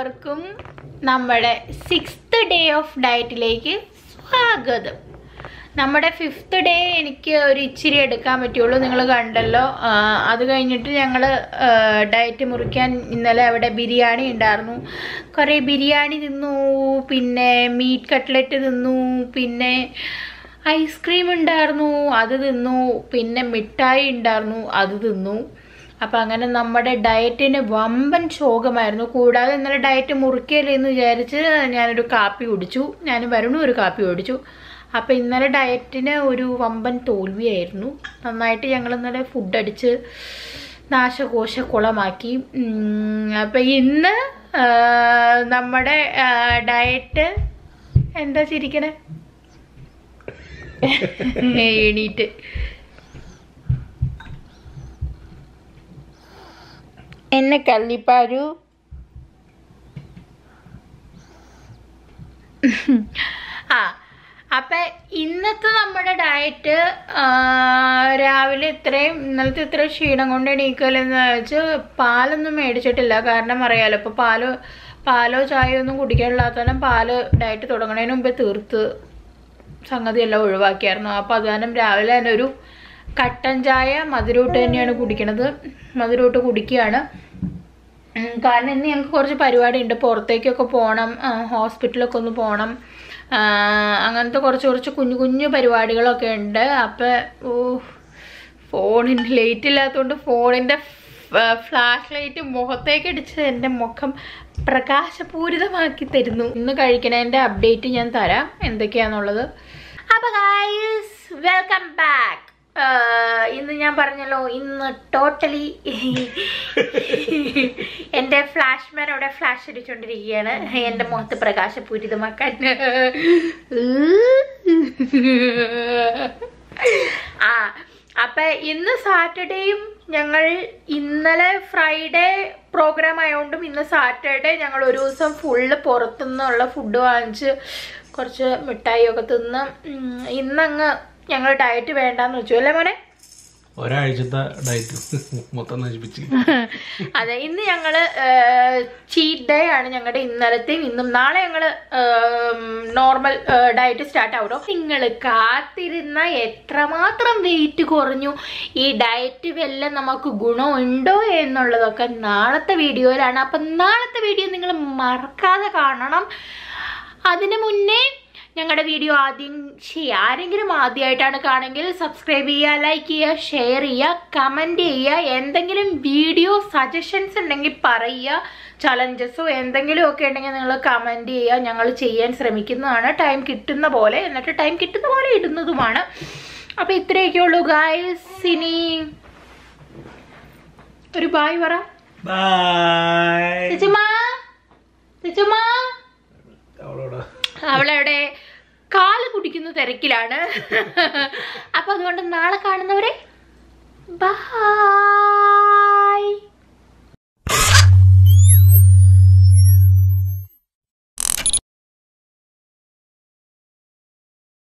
എല്ലാവർക്കും നമ്മുടെ sixth day of ഡയറ്റിലേക്ക് സ്വാഗതം നമ്മുടെ ഫിഫ്ത്ത് ഡേ എനിക്ക് ഒരു ഇച്ചിരി എടുക്കാൻ പറ്റുള്ളൂ നിങ്ങൾ കണ്ടല്ലോ ആ, അത് കഴിഞ്ഞിട്ട് ഞങ്ങൾ ഡയറ്റ് മുറിക്കാൻ ഇന്നലെ അവിടെ ബിരിയാണി ഉണ്ടായിരുന്നു കുറേ ബിരിയാണി തിന്നു പിന്നെ മീറ്റ് കട്ട്ലറ്റ് തിന്നു പിന്നെ ഐസ്ക്രീം ഉണ്ടായിരുന്നു അത് തിന്നു പിന്നെ മിഠായി ഉണ്ടായിരുന്നു അത് തിന്നു അപ്പം അങ്ങനെ നമ്മുടെ ഡയറ്റിന് വമ്പൻ ശോകമായിരുന്നു കൂടാതെ ഇന്നലെ ഡയറ്റ് മുറിക്കല്ലേ എന്ന് വിചാരിച്ച് ഞാനൊരു കാപ്പി കുടിച്ചു ഞാൻ വരണു ഒരു കാപ്പി കുടിച്ചു അപ്പം ഇന്നലെ ഡയറ്റിന് ഒരു വമ്പൻ തോൽവിയായിരുന്നു നന്നായിട്ട് ഞങ്ങൾ ഇന്നലെ ഫുഡ് അടിച്ച് നാശകോശ കുളമാക്കി ഉം, അപ്പം ഇന്ന് ആ, നമ്മുടെ ആ, ഡയറ്റ് എന്താ ചിരിക്കണേ എണീറ്റ് എന്നെ കള്ളിപ്പാരു ആ അപ്പം ഇന്നത്തെ നമ്മുടെ ഡയറ്റ് രാവിലെ ഇത്രയും ഇന്നലത്തെ ഇത്രയും ക്ഷീണം കൊണ്ട് എണീക്കലെന്ന് വെച്ച് പാലൊന്നും മേടിച്ചിട്ടില്ല കാരണം അറിയാലോ ഇപ്പോൾ പാല് പാലോ ചായയോ ഒന്നും കുടിക്കാനില്ലാത്തതിനും പാല് ഡയറ്റ് തുടങ്ങുന്നതിന് മുമ്പേ തീർത്ത് സംഗതി എല്ലാം ഒഴിവാക്കിയായിരുന്നു അപ്പോൾ അത് കാരണം രാവിലെ തന്നെ ഒരു കട്ടൻ ചായ മധുരൂട്ട് തന്നെയാണ് കുടിക്കണത് മധുരൂട്ട് കുടിക്കുകയാണ് ഉം, കാരണം ഇന്ന് ഞങ്ങൾക്ക് കുറച്ച് പരിപാടി ഉണ്ട് പുറത്തേക്കൊക്കെ പോകണം ആ, ഹോസ്പിറ്റലൊക്കെ ഒന്ന് പോകണം ആ, അങ്ങനത്തെ കുറച്ച് കുറച്ച് കുഞ്ഞു കുഞ്ഞു പരിപാടികളൊക്കെ ഉണ്ട് അപ്പം ഓ ഫോണിന് ലൈറ്റ് ഇല്ലാത്തതുകൊണ്ട് ഫോണിൻ്റെ ഫ്ലാഷ് ലൈറ്റ് മുഖത്തേക്ക് അടിച്ച് എൻ്റെ മുഖം പ്രകാശപൂരിതമാക്കി തരുന്നു ഇന്ന് കഴിക്കണതിൻ്റെ അപ്ഡേറ്റ് ഞാൻ തരാം എന്തൊക്കെയാണെന്നുള്ളത് അപ്പോൾ ഗായ്സ് വെൽക്കം ബാക്ക് ഇന്ന് ഞാൻ പറഞ്ഞല്ലോ ഇന്ന് ടോട്ടലി എൻ്റെ ഫ്ലാഷ് മാൻ അവിടെ ഫ്ലാഷ് അടിച്ചുകൊണ്ടിരിക്കുകയാണ് എൻ്റെ മുഖത്ത് പ്രകാശപൂരിതമാക്കാൻ ആ അപ്പൊ ഇന്ന് സാറ്റർഡേയും ഞങ്ങൾ ഇന്നലെ ഫ്രൈഡേ പ്രോഗ്രാം ആയതുകൊണ്ടും ഇന്ന് സാറ്റർഡേ ഞങ്ങൾ ഒരു ദിവസം ഫുള്ള് പുറത്തുനിന്നുള്ള ഫുഡ് വാങ്ങിച്ച് കുറച്ച് മിഠായി ഒക്കെ തിന്ന് ഉം, ഇന്നങ്ങ് ഞങ്ങൾ ഡയറ്റ് വേണ്ടാന്ന് വെച്ചു അല്ലേ മോനെ ഒരാഴ്ചത്തെ ഡയറ്റ് മൊത്തം നശിപ്പിച്ച് അതെ ഇന്ന് ഞങ്ങള് ചീറ്റ് ഡേ ആണ് ഞങ്ങളുടെ ഇന്നലത്തെയും ഇന്നും നാളെ ഞങ്ങള് നോർമൽ ഡയറ്റ് സ്റ്റാർട്ട് ആവട്ടോ നിങ്ങൾ കാത്തിരുന്ന എത്രമാത്രം വെയിറ്റ് കുറഞ്ഞു ഈ ഡയറ്റ് വല്ലതും നമുക്ക് ഗുണമുണ്ടോ എന്നുള്ളതൊക്കെ നാളത്തെ വീഡിയോയിലാണ് അപ്പം നാളത്തെ വീഡിയോ നിങ്ങൾ മറക്കാതെ കാണണം അതിന് മുന്നേ ഞങ്ങളുടെ വീഡിയോ ആദ്യം ചെയ്യുക ആരെങ്കിലും ആദ്യമായിട്ടാണ് കാണെങ്കിൽ സബ്സ്ക്രൈബ് ചെയ്യുക ലൈക്ക് ചെയ്യുക ഷെയർ ചെയ്യുക കമൻറ്റ് ചെയ്യുക എന്തെങ്കിലും വീഡിയോ സജഷൻസ് ഉണ്ടെങ്കിൽ പറയുക ചലഞ്ചസോ എന്തെങ്കിലും ഒക്കെ ഉണ്ടെങ്കിൽ നിങ്ങൾ കമൻറ്റ് ചെയ്യുക ഞങ്ങൾ ചെയ്യാൻ ശ്രമിക്കുന്നതാണ് ടൈം കിട്ടുന്ന പോലെ എന്നിട്ട് ടൈം കിട്ടുന്ന പോലെ ഇടുന്നതുമാണ് അപ്പോൾ ഇത്രയൊക്കെ ഉള്ളൂ ഗായ്സ് ഇനി ഒരു ബായ് പറ ബൈ ചേച്ചുമാ ചേച്ചുമാ അവളോട് അവളവിടെ കാല് കുടിക്കുന്ന തിരക്കിലാണ് അപ്പൊ അതുകൊണ്ട് നാളെ കാണുന്നവരെ ബൈ